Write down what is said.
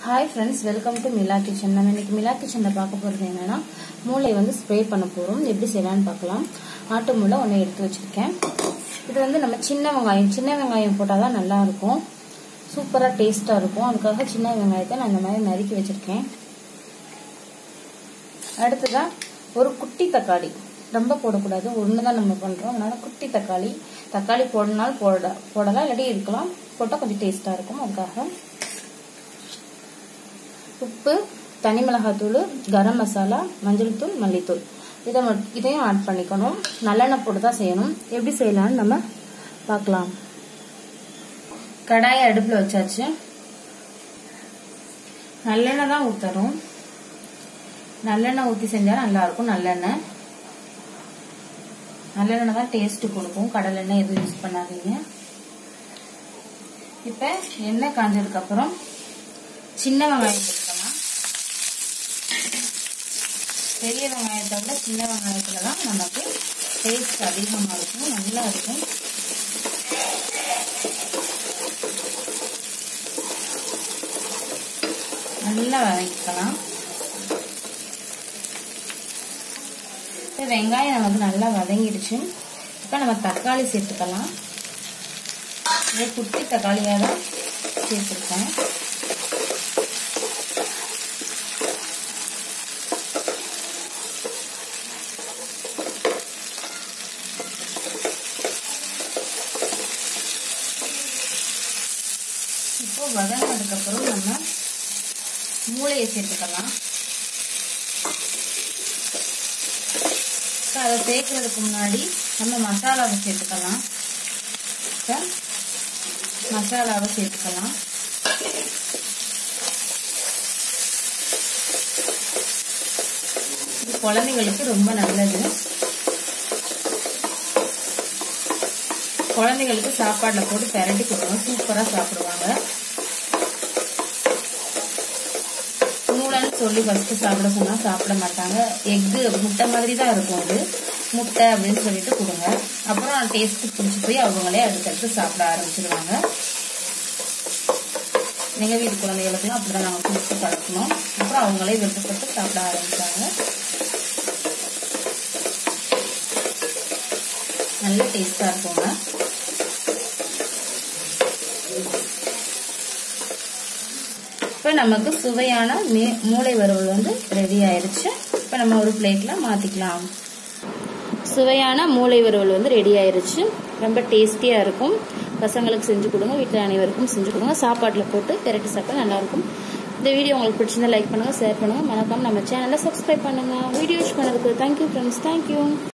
hi friends welcome to Mila kitchen நம்ம இன்னைக்கு மிலா கிச்சனில் பார்க்க போகிறது என்னன்னா மூளை வந்து ஸ்ப்ரே பண்ண போகிறோம் எப்படி செய்யலாம்னு பார்க்கலாம் ஆட்டு மூளை ஒன்று எடுத்து வச்சிருக்கேன் இது வந்து நம்ம சின்ன வெங்காயம் சின்ன வெங்காயம் போட்டால் தான் நல்லா இருக்கும் சூப்பராக டேஸ்ட்டாக இருக்கும் அதுக்காக சின்ன வெங்காயத்தை நான் இந்த மாதிரி நறுக்கி வச்சிருக்கேன் அடுத்ததாக ஒரு குட்டி தக்காளி ரொம்ப போடக்கூடாது ஒன்று தான் நம்ம பண்ணுறோம் அதனால குட்டி தக்காளி தக்காளி போடனாலும் போட போடலாம் இல்லாட்டி இருக்கலாம் போட்டால் கொஞ்சம் டேஸ்ட்டாக இருக்கும் அதுக்காக உப்பு தனி மிளகாத்தூள் கரம் மசாலா மஞ்சள் தூள் மல்லித்தூள் இதை மட் இதையும் ஆட் பண்ணிக்கணும் நல்லெண்ணெய் போட்டு தான் செய்யணும் எப்படி செய்யலாம்னு நம்ம பார்க்கலாம் கடாயை அடுப்பில் வச்சாச்சு நல்லெண்ணெய் தான் ஊற்றணும் நல்லெண்ணெய் ஊற்றி செஞ்சால் நல்லாயிருக்கும் நல்லெண்ணெய் நல்லெண்ணெய் தான் டேஸ்ட் கொடுக்கும் கடலெண்ணெய் எதுவும் யூஸ் பண்ணாதீங்க இப்போ எண்ணெய் காஞ்சதுக்கப்புறம் சின்ன வெங்காயம் போட்டுக்கலாம் பெரிய வெங்காயத்தை விட சின்ன வெங்காயத்துல தான் நமக்கு டேஸ்ட் அதிகமாக இருக்கும் நல்லா இருக்கும் நல்லா வதக்கிக்கலாம் இப்போ வெங்காயம் நமக்கு நல்லா வதங்கிடுச்சு இப்போ நம்ம தக்காளி சேர்த்துக்கலாம் இதே குட்டி தக்காளியாக தான் சேர்த்துருக்கேன் இப்போ வதங்கினதுக்கப்புறம் நம்ம மூளையை சேர்த்துக்கலாம் இப்போ அதை சேர்க்கறதுக்கு முன்னாடி நம்ம மசாலாவை சேர்த்துக்கலாம் இப்போ மசாலாவை சேர்த்துக்கலாம் இது குழந்தைங்களுக்கு ரொம்ப நல்லது குழந்தைங்களுக்கு சாப்பாட்டில் போட்டு பெரட்டி கொடுக்கணும் சூப்பராக சாப்பிடுவாங்க நூலன்னு சொல்லி ஃபஸ்ட்டு சாப்பிட சொன்னால் சாப்பிட மாட்டாங்க எக்கு முட்டை மாதிரி தான் இருக்கும் அது முட்டை அப்படின்னு சொல்லிட்டு கொடுங்க அப்புறம் டேஸ்ட்டு பிடிச்சி போய் அவங்களே அடுத்தடுத்து சாப்பிட ஆரம்பிச்சிடுவாங்க எங்கள் வீட்டு குழந்தைகளுக்குலாம் அப்படி தான் நாங்கள் கொடுத்து பழக்கணும் அப்புறம் அவங்களே விருப்பப்பட்டு சாப்பிட ஆரம்பிச்சாங்க நல்ல டேஸ்டாக இருக்குங்க இப்போ நமக்கு சுவையான மே மூளை வறுவல் வந்து ரெடி ஆயிடுச்சு இப்போ நம்ம ஒரு பிளேட்டில் மாற்றிக்கலாம் சுவையான மூளை வறுவல் வந்து ரெடி ஆயிருச்சு ரொம்ப டேஸ்டியாக இருக்கும் பசங்களுக்கு செஞ்சு கொடுங்க வீட்டில் அனைவருக்கும் செஞ்சு கொடுங்க சாப்பாட்டில் போட்டு பெரட்டி சாப்பிட்டா நல்லாயிருக்கும் இந்த வீடியோ உங்களுக்கு பிடிச்சிருந்தா லைக் பண்ணுங்கள் ஷேர் பண்ணுங்கள் மறக்காம நம்ம சேனலை சப்ஸ்கிரைப் பண்ணுங்கள் வீடியோ யூஸ் பண்ணதுக்கு தேங்க்யூ ஃப்ரெண்ட்ஸ் தேங்க்யூ